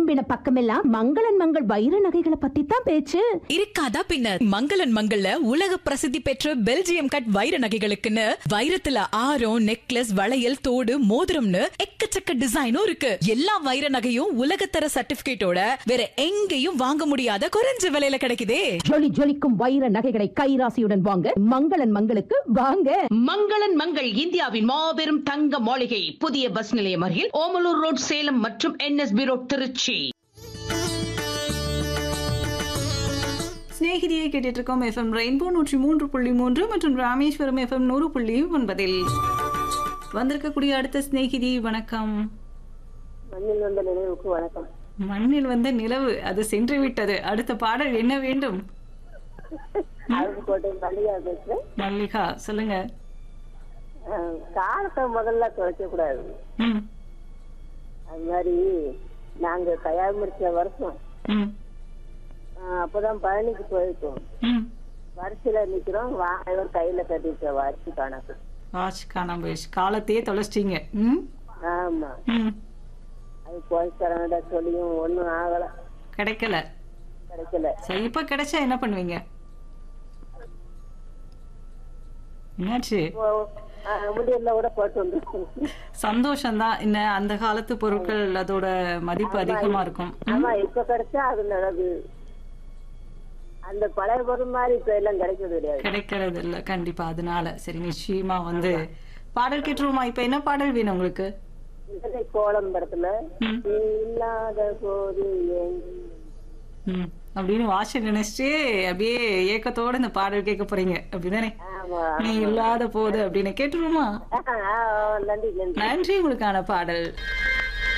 திரும்பின பக்கமெல்லாம் மங்களன் மங்கள் வைர நகைகளை பத்தி தான் பேச்சு இருக்காதா பின்ன மங்களன் மங்கள்ல உலக பிரசித்தி பெற்ற பெல்ஜியம் கட் வைர நகைகளுக்குன்னு வைரத்துல ஆரம் நெக்லஸ் வளையல் தோடு மோதிரம்னு எக்கச்சக்க டிசைனும் இருக்கு எல்லா வைர நகையும் உலகத்தர சர்டிபிகேட்டோட வேற எங்கேயும் வாங்க முடியாத குறைஞ்ச விலையில கிடைக்குதே ஜொலி ஜொலிக்கும் வைர நகைகளை கைராசியுடன் வாங்க மங்களன் மங்களுக்கு வாங்க மங்களன் மங்கள் இந்தியாவின் மாபெரும் தங்க மாளிகை புதிய பஸ் நிலையம் அருகில் ஓமலூர் ரோட் சேலம் மற்றும் என்எஸ்பி ரோட் திருச்சி சிநேகிதியை கேட்டுட்டு இருக்கோம் எஃப்எம் ரெயின்போ நூற்றி மூன்று புள்ளி மூன்று மற்றும் ராமேஸ்வரம் எஃப்எம் நூறு புள்ளி ஒன்பதில் வந்திருக்கக்கூடிய அடுத்த சிநேகிதி வணக்கம் மண்ணில் வந்த நினைவுக்கு வணக்கம் மண்ணில் வந்த நிலவு அது சென்று விட்டது அடுத்த பாடல் என்ன வேண்டும் அருப்புக்கோட்டை மல்லிகா பேசுறேன் மல்லிகா சொல்லுங்க அஹ், காலத்தை முதல்ல தொலைக்க கூடாது ம் அது மாதிரி நாங்க கல்யாணம் வருஷம் ம் அஹ், அப்பதான் பழனிக்கு போயிருக்கோம் ம் வரிசையில நிக்கிறோம் வாய்வர் கையில கட்டிட்ட வாட்சி கணக்கு வாட்ச் காணாம போயிடுச்சு காலத்தையே தொலைச்சிட்டீங்க ம் ஆமா ம் அது போய் தரங்கடா சொல்லியும் ஒண்ணும் ஆகல கிடைக்கல கிடைக்கல சரி இப்போ கிடைச்சா என்ன பண்ணுவீங்க என்னாச்சு முடியல கூட போட்டு வந்துருக்கோம் சந்தோஷம்தான் என்ன அந்த காலத்து பொருட்கள் அதோட மதிப்பு அதிகமா இருக்கும் ஆமா இப்ப கிடைச்சா அது நல்லது அந்த பழைய பொருள் மாதிரி இப்ப எல்லாம் கிடைக்கிறது கிடையாது கிடைக்கிறது இல்ல கண்டிப்பா அதனால சரி நிச்சயமா வந்து பாடல் கேட்டுருவோமா இப்ப என்ன பாடல் வேணும் உங்களுக்கு இதனை கோலம் படத்துல ம். நீ இல்லாத போது ஏங்கி ம் அப்படின்னு வாட்ச நினைச்சிட்டு அப்படியே ஏக்கத்தோட இந்த பாடல் கேட்க போறீங்க அப்படிதானே ஆமா நீ இல்லாத போது அப்படின்னு கேட்டுருவோமா ஆ, நன்றி நன்றி நன்றி உங்களுக்கான பாடல்